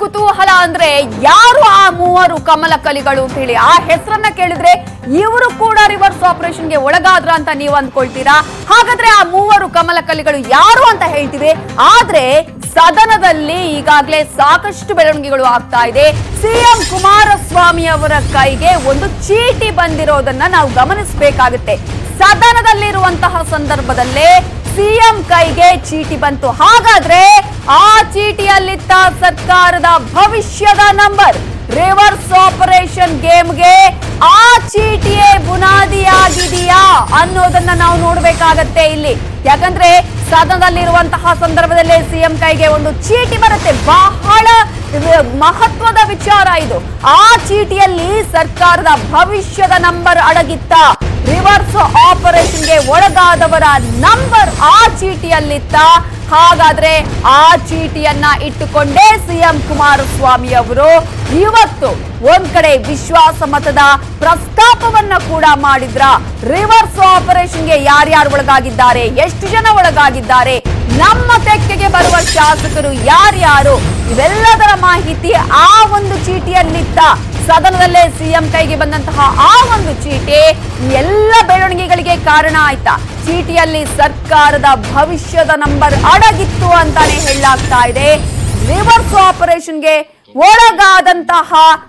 ಕುತೂಹಲ ಅಂದ್ರೆ ಯಾರು ಆ ಮೂವರು ಕಮಲ ಕಲಿಗಳು ಅಂತ ಹೇಳಿ ಆ ಹೆಸರನ್ನ ಕೇಳಿದ್ರೆ ಇವರು ಕೂಡ ರಿವರ್ಸ್ ಆಪರೇಷನ್ಗೆ ಒಳಗಾದ್ರ ಅಂತ ನೀವು ಅಂದ್ಕೊಳ್ತೀರಾ ಹಾಗಾದ್ರೆ ಆ ಮೂವರು ಕಮಲ ಕಲಿಗಳು ಯಾರು ಅಂತ ಹೇಳ್ತೀವಿ ಆದ್ರೆ ಸದನದಲ್ಲಿ ಈಗಾಗಲೇ ಸಾಕಷ್ಟು ಬೆಳವಣಿಗೆಗಳು ಆಗ್ತಾ ಇದೆ ಸಿಎಂ ಕುಮಾರಸ್ವಾಮಿ ಅವರ ಕೈಗೆ ಒಂದು ಚೀಟಿ ಬಂದಿರೋದನ್ನ ನಾವು ಗಮನಿಸಬೇಕಾಗುತ್ತೆ ಸದನದಲ್ಲಿರುವಂತಹ ಸಂದರ್ಭದಲ್ಲೇ ಸಿಎಂ ಕೈಗೆ ಚೀಟಿ ಬಂತು ಹಾಗಾದ್ರೆ ಆ ಚೀಟಿಯಲ್ಲಿದ್ದ ಸರ್ಕಾರದ ಭವಿಷ್ಯದ ನಂಬರ್ ರಿವರ್ಸ್ ಆಪರೇಷನ್ ಗೇಮ್ಗೆ ಆ ಚೀಟಿಯೇ ಬುನಾದಿಯಾಗಿದೆಯಾ ಅನ್ನೋದನ್ನ ನಾವು ನೋಡ್ಬೇಕಾಗತ್ತೆ ಇಲ್ಲಿ ಯಾಕಂದ್ರೆ ಸದನದಲ್ಲಿರುವಂತಹ ಸಂದರ್ಭದಲ್ಲಿ ಸಿಎಂ ಕೈಗೆ ಒಂದು ಚೀಟಿ ಬರುತ್ತೆ ಬಹಳ ಮಹತ್ವದ ವಿಚಾರ ಇದು ಆ ಚೀಟಿಯಲ್ಲಿ ಸರ್ಕಾರದ ಭವಿಷ್ಯದ ನಂಬರ್ ಅಡಗಿತ್ತ ರಿವರ್ಸ್ ಆಪರೇಷನ್ಗೆ ಒಳಗಾದವರ ನಂಬರ್ ಆ ಚೀಟಿಯಲ್ಲಿತ್ತ ಹಾಗಾದ್ರೆ ಆ ಚೀಟಿಯನ್ನ ಇಟ್ಟುಕೊಂಡೇ ಸಿಎಂ ಕುಮಾರಸ್ವಾಮಿ ಅವರು ಇವತ್ತು ಒಂದ್ ಕಡೆ ವಿಶ್ವಾಸ ಮತದ ಪ್ರಸ್ತಾಪವನ್ನ ಕೂಡ ಮಾಡಿದ್ರ ರಿವರ್ಸ್ ಆಪರೇಷನ್ಗೆ ಯಾರ್ಯಾರು ಒಳಗಾಗಿದ್ದಾರೆ ಎಷ್ಟು ಜನ ಒಳಗಾಗಿದ್ದಾರೆ ನಮ್ಮ ತೆಕ್ಕೆಗೆ ಬರುವ ಶಾಸಕರು ಯಾರ್ಯಾರು ಇವೆಲ್ಲದರ ಮಾಹಿತಿ ಆ ಒಂದು ಚೀಟಿಯಲ್ಲಿತ್ತ ಸದನದಲ್ಲೇ ಸಿಎಂ ಕೈಗೆ ಬಂದಂತಹ ಆ ಒಂದು ಚೀಟಿ ಈ ಎಲ್ಲ ಬೆಳವಣಿಗೆಗಳಿಗೆ ಕಾರಣ ಆಯ್ತಾ ಚೀಟಿಯಲ್ಲಿ ಸರ್ಕಾರದ ಭವಿಷ್ಯದ ನಂಬರ್ ಅಡಗಿತ್ತು ಅಂತಾನೆ ಹೇಳಲಾಗ್ತಾ ಇದೆ ರಿವರ್ಸ್ ಆಪರೇಷನ್ಗೆ ಒಳಗಾದಂತಹ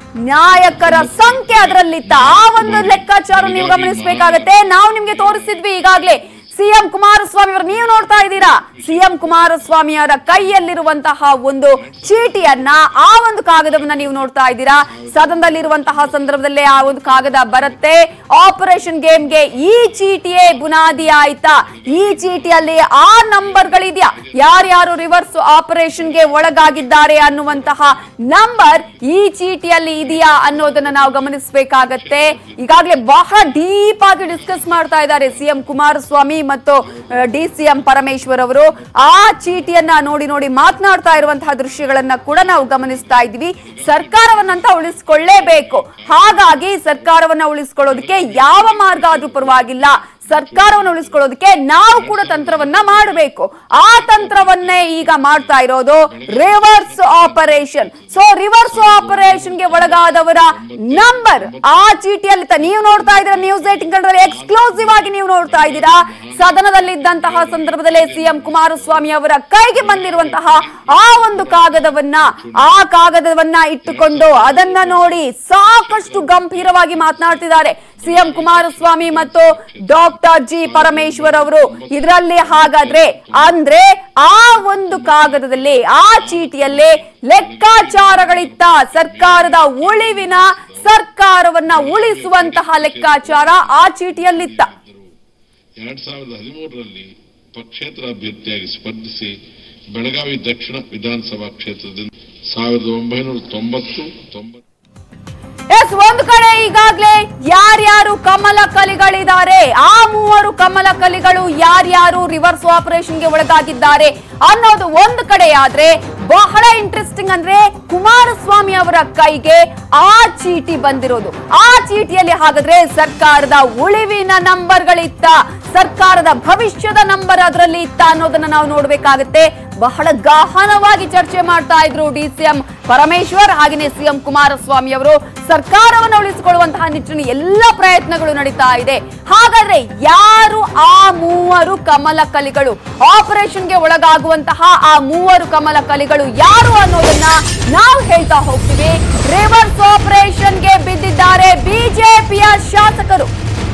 ನಾಯಕರ ಸಂಖ್ಯೆ ಅದರಲ್ಲಿತ್ತ ಆ ಒಂದು ಲೆಕ್ಕಾಚಾರ ನೀವು ಗಮನಿಸಬೇಕಾಗತ್ತೆ ನಾವು ನಿಮ್ಗೆ ತೋರಿಸಿದ್ವಿ ಈಗಾಗಲೇ ಸಿಎಂ ಕುಮಾರಸ್ವಾಮಿ ಅವರು ನೀವು ನೋಡ್ತಾ ಇದ್ದೀರಾ ಸಿಎಂ ಕುಮಾರಸ್ವಾಮಿ ಅವರ ಕೈಯಲ್ಲಿರುವಂತಹ ಒಂದು ಚೀಟಿಯನ್ನ ಆ ಒಂದು ಕಾಗದವನ್ನ ನೀವು ನೋಡ್ತಾ ಇದ್ದೀರಾ ಸದನದಲ್ಲಿರುವಂತಹ ಸಂದರ್ಭದಲ್ಲೇ ಆ ಒಂದು ಕಾಗದ ಬರುತ್ತೆ ಆಪರೇಷನ್ ಗೇಮ್ಗೆ ಈ ಚೀಟಿಯೇ ಬುನಾದಿ ಆಯ್ತಾ ಈ ಚೀಟಿಯಲ್ಲಿ ಆ ನಂಬರ್ಗಳಿದೆಯಾ ಯಾರ್ಯಾರು ರಿವರ್ಸ್ ಆಪರೇಷನ್ಗೆ ಒಳಗಾಗಿದ್ದಾರೆ ಅನ್ನುವಂತಹ ನಂಬರ್ ಈ ಚೀಟಿಯಲ್ಲಿ ಇದೆಯಾ ಅನ್ನೋದನ್ನ ನಾವು ಗಮನಿಸಬೇಕಾಗತ್ತೆ ಈಗಾಗಲೇ ಬಹಳ ಡೀಪ್ ಆಗಿ ಡಿಸ್ಕಸ್ ಮಾಡ್ತಾ ಇದ್ದಾರೆ ಸಿಎಂ ಕುಮಾರಸ್ವಾಮಿ ಮತ್ತು ಡಿ ಸಿಎಂ ಪರಮೇಶ್ವರ್ ಅವರು ಆ ಚೀಟಿಯನ್ನ ನೋಡಿ ನೋಡಿ ಮಾತನಾಡ್ತಾ ಇರುವಂತಹ ದೃಶ್ಯಗಳನ್ನ ಕೂಡ ನಾವು ಗಮನಿಸ್ತಾ ಇದ್ವಿ ಸರ್ಕಾರವನ್ನಂತ ಉಳಿಸ್ಕೊಳ್ಳೇಬೇಕು ಹಾಗಾಗಿ ಸರ್ಕಾರವನ್ನ ಉಳಿಸ್ಕೊಳ್ಳೋದಕ್ಕೆ ಯಾವ ಮಾರ್ಗ ಆದ್ರೂ ಪರವಾಗಿಲ್ಲ ಸರ್ಕಾರವನ್ನು ಉಳಿಸ್ಕೊಳ್ಳೋದಕ್ಕೆ ನಾವು ಕೂಡ ತಂತ್ರವನ್ನ ಮಾಡಬೇಕು ಆ ತಂತ್ರವನ್ನೇ ಈಗ ಮಾಡ್ತಾ ಇರೋದು ರಿವರ್ಸ್ ಆಪರೇಷನ್ ಸೊ ರಿವರ್ಸ್ ಆಪರೇಷನ್ಗೆ ಒಳಗಾದವರ ನಂಬರ್ ಆ ಚೀಟಿಯಲ್ಲಿ ತ- ನೀವು ನೋಡ್ತಾ ಇದ್ದೀರಾ ನ್ಯೂಸ್ ಏಟಿಂಗ್ ಕನ್ನಡದಲ್ಲಿ ಎಕ್ಸ್ಕ್ಲೂಸಿವ್ ಆಗಿ ನೀವು ನೋಡ್ತಾ ಇದ್ದೀರಾ ಸದನದಲ್ಲಿದ್ದಂತಹ ಸಂದರ್ಭದಲ್ಲಿ ಸಿಎಂ ಕುಮಾರಸ್ವಾಮಿ ಅವರ ಕೈಗೆ ಬಂದಿರುವಂತಹ ಆ ಒಂದು ಕಾಗದವನ್ನ ಆ ಕಾಗದವನ್ನ ಇಟ್ಟುಕೊಂಡು ಅದನ್ನ ನೋಡಿ ಸಾಕಷ್ಟು ಗಂಭೀರವಾಗಿ ಮಾತನಾಡ್ತಿದ್ದಾರೆ ಸಿಎಂ ಕುಮಾರಸ್ವಾಮಿ ಮತ್ತು ಡಾಕ್ಟರ್ ಜಿ ಪರಮೇಶ್ವರ್ ಅವರು ಇದರಲ್ಲಿ ಹಾಗಾದ್ರೆ ಅಂದ್ರೆ ಆ ಒಂದು ಕಾಗದದಲ್ಲಿ ಆ ಚೀಟಿಯಲ್ಲಿ ಲೆಕ್ಕಾಚಾರಗಳಿತ್ತ ಸರ್ಕಾರದ ಉಳಿವಿನ ಸರ್ಕಾರವನ್ನ ಉಳಿಸುವಂತಹ ಲೆಕ್ಕಾಚಾರ ಆ ಚೀಟಿಯಲ್ಲಿತ್ತ ಎರಡ್ ಸಾವಿರದ ಹದಿಮೂರರಲ್ಲಿ ಪಕ್ಷೇತರ ಅಭ್ಯರ್ಥಿಯಾಗಿ ಸ್ಪರ್ಧಿಸಿ ಬೆಳಗಾವಿ ದಕ್ಷಿಣ ವಿಧಾನಸಭಾ ಕ್ಷೇತ್ರದಿಂದ ಸಾವಿರದ ಒಂಬೈನೂರ ತೊಂಬತ್ತು ತೊಂಬತ್ತು ಎಸ್ ಒಂದು ಕಡೆ ಈಗಾಗ್ಲೇ ಯಾರ್ಯಾರು ಕಮಲ ಕಲಿಗಳಿದ್ದಾರೆ ಆ ಮೂವರು ಕಮಲ ಕಲಿಗಳು ಯಾರ್ಯಾರು ರಿವರ್ಸ್ ಆಪರೇಷನ್ಗೆ ಒಳಗಾಗಿದ್ದಾರೆ ಅನ್ನೋದು ಒಂದು ಕಡೆ ಆದ್ರೆ ಬಹಳ ಇಂಟ್ರೆಸ್ಟಿಂಗ್ ಅಂದ್ರೆ ಕುಮಾರಸ್ವಾಮಿ ಅವರ ಕೈಗೆ ಆ ಚೀಟಿ ಬಂದಿರೋದು ಆ ಚೀಟಿಯಲ್ಲಿ ಹಾಗಾದ್ರೆ ಸರ್ಕಾರದ ಉಳಿವಿನ ನಂಬರ್ಗಳಿತ್ತ ಸರ್ಕಾರದ ಭವಿಷ್ಯದ ನಂಬರ್ ಅದರಲ್ಲಿ ಇತ್ತ ಅನ್ನೋದನ್ನ ನಾವು ನೋಡ್ಬೇಕಾಗತ್ತೆ ಬಹಳ ಗಹನವಾಗಿ ಚರ್ಚೆ ಮಾಡ್ತಾ ಇದ್ರು ಡಿ ಸಿಎಂ ಪರಮೇಶ್ವರ್ ಹಾಗೆಯೇ ಸಿಎಂ ಕುಮಾರಸ್ವಾಮಿ ಅವರು ಸರ್ಕಾರವನ್ನು ಉಳಿಸಿಕೊಳ್ಳುವಂತಹ ನಿಟ್ಟಿನ ಎಲ್ಲ ಪ್ರಯತ್ನಗಳು ನಡೀತಾ ಇದೆ ಹಾಗಾದ್ರೆ ಯಾರು ಆ ಮೂವರು ಕಮಲ ಕಲಿಗಳು ಆಪರೇಷನ್ಗೆ ಒಳಗಾಗುವಂತಹ ಆ ಮೂವರು ಕಮಲ ಕಲಿಗಳು ಯಾರು ಅನ್ನೋದನ್ನ ನಾವು ಹೇಳ್ತಾ ಹೋಗ್ತೀವಿ ರಿವರ್ಸ್ ಆಪರೇಷನ್ಗೆ ಬಿದ್ದಿದ್ದಾರೆ ಬಿಜೆಪಿಯ ಶಾಸಕರು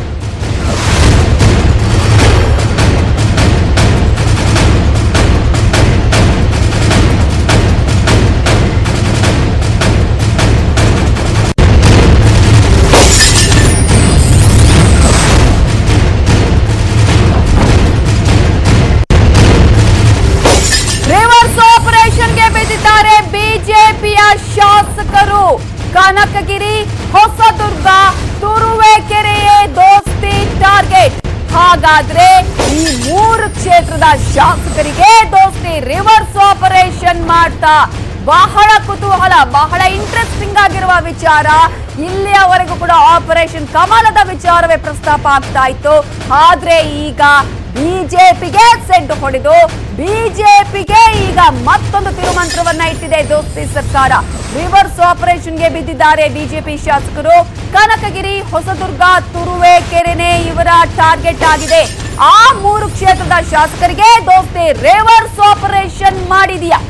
ರಿವರ್ಸ್ ಆಪರೇಷನ್ಗೆ ಬಿದ್ದಿದ್ದಾರೆ ಬಿಜೆಪಿಯ ಶಾಸಕರು ಕನಕಗಿರಿ ಹೊಸದುರ್ಗ ತುರುವೇಕೆರೆಯೇ ದೋಸ್ತಿ ಟಾರ್ಗೆಟ್ ಹಾಗಾದ್ರೆ ಈ ಮೂರು ಕ್ಷೇತ್ರದ ಶಾಸಕರಿಗೆ ದೋಸ್ತಿ ರಿವರ್ಸ್ ಆಪರೇಷನ್ ಮಾಡ್ತಾ ಬಹಳ ಕುತೂಹಲ ಬಹಳ ಇಂಟ್ರೆಸ್ಟಿಂಗ್ ಆಗಿರುವ ವಿಚಾರ ಇಲ್ಲಿಯವರೆಗೂ ಕೂಡ ಆಪರೇಷನ್ ಕಮಲದ ವಿಚಾರವೇ ಪ್ರಸ್ತಾಪ ಆಗ್ತಾ ಇತ್ತು ಆದ್ರೆ ಈಗ ಬಿಜೆಪಿಗೆ ಸೆಡ್ಡು ಹೊಡೆದು ಬಿಜೆಪಿಗೆ ಈಗ ಮತ್ತೊಂದು ತಿರುಮಂತ್ರವನ್ನ ಇಟ್ಟಿದೆ ದೋಸ್ತಿ ಸರ್ಕಾರ ರಿವರ್ಸ್ ಆಪರೇಷನ್ಗೆ ಬಿದ್ದಿದ್ದಾರೆ ಬಿಜೆಪಿ ಶಾಸಕರು ಕನಕಗಿರಿ ಹೊಸದುರ್ಗ ತುರುವೇಕೆರೆನೆ ಇವರ ಟಾರ್ಗೆಟ್ ಆಗಿದೆ ಆ ಮೂರು ಕ್ಷೇತ್ರದ ಶಾಸಕರಿಗೆ ದೋಸ್ತಿ ರಿವರ್ಸ್ ಆಪರೇಷನ್ ಮಾಡಿದೆಯಾ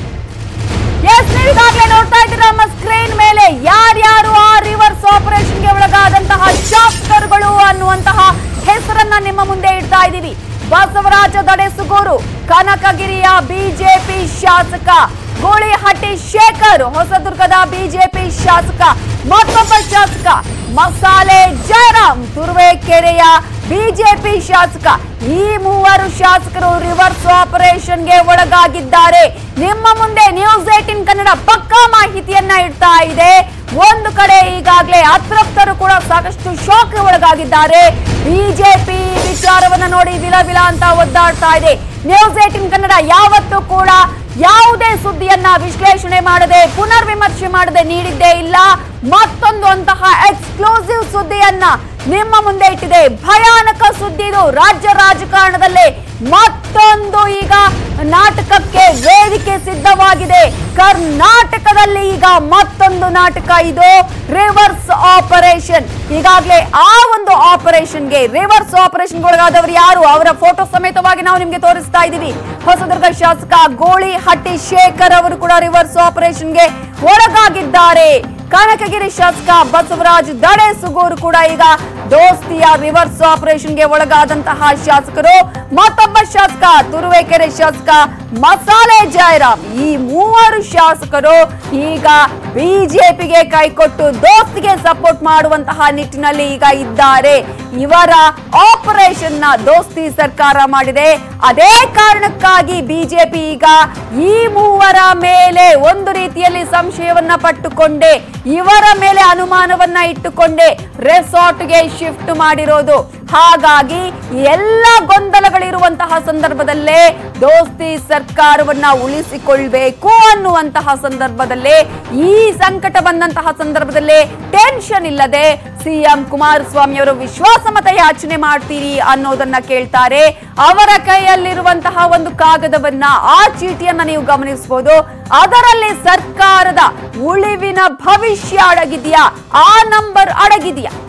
ಎಸ್ ನೀವು ಈಗಾಗಲೇ ನೋಡ್ತಾ ಇದ್ದೀರಾ ನಮ್ಮ ಸ್ಕ್ರೀನ್ ಮೇಲೆ ಯಾರ್ಯಾರು ಆ ರಿವರ್ಸ್ ಆಪರೇಷನ್ಗೆ ಒಳಗಾದಂತಹ ಶಾಸಕರುಗಳು ಅನ್ನುವಂತಹ ಹೆಸರನ್ನ ನಿಮ್ಮ ಮುಂದೆ ಇಡ್ತಾ ಇದ್ದೀವಿ ಬಸವರಾಜ ದಡೆಸುಗೂರು ಕನಕಗಿರಿಯ ಬಿಜೆಪಿ ಶಾಸಕ ಗೂಳಿಹಟ್ಟಿ ಶೇಖರ್ ಹೊಸದುರ್ಗದ ಬಿಜೆಪಿ ಶಾಸಕ ಮತ್ತೊಬ್ಬ ಶಾಸಕ ಮಸಾಲೆ ಜಯರಾಮ್ ತುರುವೇಕೆರೆಯ ಬಿಜೆಪಿ ಶಾಸಕ ಈ ಮೂವರು ಶಾಸಕರು ರಿವರ್ಸ್ ಆಪರೇಷನ್ಗೆ ಒಳಗಾಗಿದ್ದಾರೆ ನಿಮ್ಮ ಮುಂದೆ ನ್ಯೂಸ್ ಏಟಿನ್ ಕನ್ನಡ ಪಕ್ಕಾ ಮಾಹಿತಿಯನ್ನ ಇಡ್ತಾ ಇದೆ ಒಂದು ಕಡೆ ಈಗಾಗಲೇ ಅತೃಪ್ತರು ಕೂಡ ಸಾಕಷ್ಟು ಶಾಕ್ ಒಳಗಾಗಿದ್ದಾರೆ ಬಿಜೆಪಿ ವಿಚಾರವನ್ನ ನೋಡಿ ವಿಲ ವಿಲ ಅಂತ ಒದ್ದಾಡ್ತಾ ಇದೆ ನ್ಯೂಸ್ ಏಟಿನ್ ಕನ್ನಡ ಯಾವತ್ತೂ ಕೂಡ ಯಾವುದೇ ಸುದ್ದಿಯನ್ನ ವಿಶ್ಲೇಷಣೆ ಮಾಡದೆ ಪುನರ್ ವಿಮರ್ಶೆ ಮಾಡದೆ ನೀಡಿದ್ದೇ ಇಲ್ಲ ಮತ್ತೊಂದು ಅಂತಹ ಎಕ್ಸ್ಕ್ಲೂಸಿವ್ ಸುದ್ದಿಯನ್ನ ನಿಮ್ಮ ಮುಂದೆ ಇಟ್ಟಿದೆ ಭಯಾನಕ ಸುದ್ದಿ ಇದು ರಾಜ್ಯ ರಾಜಕಾರಣದಲ್ಲೇ ಮತ್ತೊಂದು ಈಗ ನಾಟಕಕ್ಕೆ ವೇದಿಕೆ ಸಿದ್ಧವಾಗಿದೆ ಕರ್ನಾಟಕದಲ್ಲಿ ಈಗ ಮತ್ತೊಂದು ನಾಟಕ ಇದು ರಿವರ್ಸ್ ಆಪರೇಷನ್ ಈಗಾಗಲೇ ಆ ಒಂದು ಆಪರೇಷನ್ಗೆ ರಿವರ್ಸ್ ಆಪರೇಷನ್ ಒಳಗಾದವರು ಯಾರು ಅವರ ಫೋಟೋ ಸಮೇತವಾಗಿ ನಾವು ನಿಮ್ಗೆ ತೋರಿಸ್ತಾ ಇದ್ದೀವಿ ಹೊಸದುರ್ಗ ಶಾಸಕ ಗೋಳಿ ಹಟ್ಟಿ ಶೇಖರ್ ಅವರು ಕೂಡ ರಿವರ್ಸ್ ಆಪರೇಷನ್ಗೆ ಒಳಗಾಗಿದ್ದಾರೆ ಕನಕಗಿರಿ ಶಾಸಕ ಬಸವರಾಜ್ ದಡೆ ಸುಗೂರು ಕೂಡ ಈಗ ದೋಸ್ತಿಯ ರಿವರ್ಸ್ ಆಪರೇಷನ್ಗೆ ಒಳಗಾದಂತಹ ಶಾಸಕರು ಮತ್ತೊಬ್ಬ ಶಾಸಕ ತುರುವೇಕೆರೆ ಶಾಸಕ ಮಸಾಲೆ ಜಯರಾಮ್ ಈ ಮೂವರು ಶಾಸಕರು ಈಗ ಬಿಜೆಪಿಗೆ ಕೈಕೊಟ್ಟು ದೋಸ್ತಿಗೆ ಸಪೋರ್ಟ್ ಮಾಡುವಂತಹ ನಿಟ್ಟಿನಲ್ಲಿ ಈಗ ಇದ್ದಾರೆ ಇವರ ಆಪರೇಷನ್ ನ ದೋಸ್ತಿ ಸರ್ಕಾರ ಮಾಡಿದೆ ಅದೇ ಕಾರಣಕ್ಕಾಗಿ ಬಿಜೆಪಿ ಈಗ ಈ ಮೂವರ ಮೇಲೆ ಒಂದು ರೀತಿಯಲ್ಲಿ ಸಂಶಯವನ್ನ ಪಟ್ಟುಕೊಂಡೆ ಇವರ ಮೇಲೆ ಅನುಮಾನವನ್ನ ಇಟ್ಟುಕೊಂಡೆ ರೆಸಾರ್ಟ್ಗೆ ಶಿಫ್ಟ್ ಮಾಡಿರೋದು ಹಾಗಾಗಿ ಎಲ್ಲ ಗೊಂದಲಗಳಿರುವಂತಹ ಸಂದರ್ಭದಲ್ಲೇ ದೋಸ್ತಿ ಸರ್ಕಾರವನ್ನ ಉಳಿಸಿಕೊಳ್ಬೇಕು ಅನ್ನುವಂತಹ ಸಂದರ್ಭದಲ್ಲೇ ಈ ಸಂಕಟ ಬಂದಂತಹ ಸಂದರ್ಭದಲ್ಲೇ ಟೆನ್ಷನ್ ಇಲ್ಲದೆ ಸಿಎಂ ಕುಮಾರಸ್ವಾಮಿ ಅವರು ವಿಶ್ವಾಸಮತ ಯಾಚನೆ ಮಾಡ್ತೀರಿ ಅನ್ನೋದನ್ನ ಕೇಳ್ತಾರೆ ಅವರ ಕೈಯಲ್ಲಿರುವಂತಹ ಒಂದು ಕಾಗದವನ್ನ ಆ ಚೀಟಿಯನ್ನ ನೀವು ಗಮನಿಸಬಹುದು ಅದರಲ್ಲಿ ಸರ್ಕಾರದ ಉಳಿವಿನ ಭವಿಷ್ಯ ಅಡಗಿದೆಯಾ ಆ ನಂಬರ್ ಅಡಗಿದೆಯಾ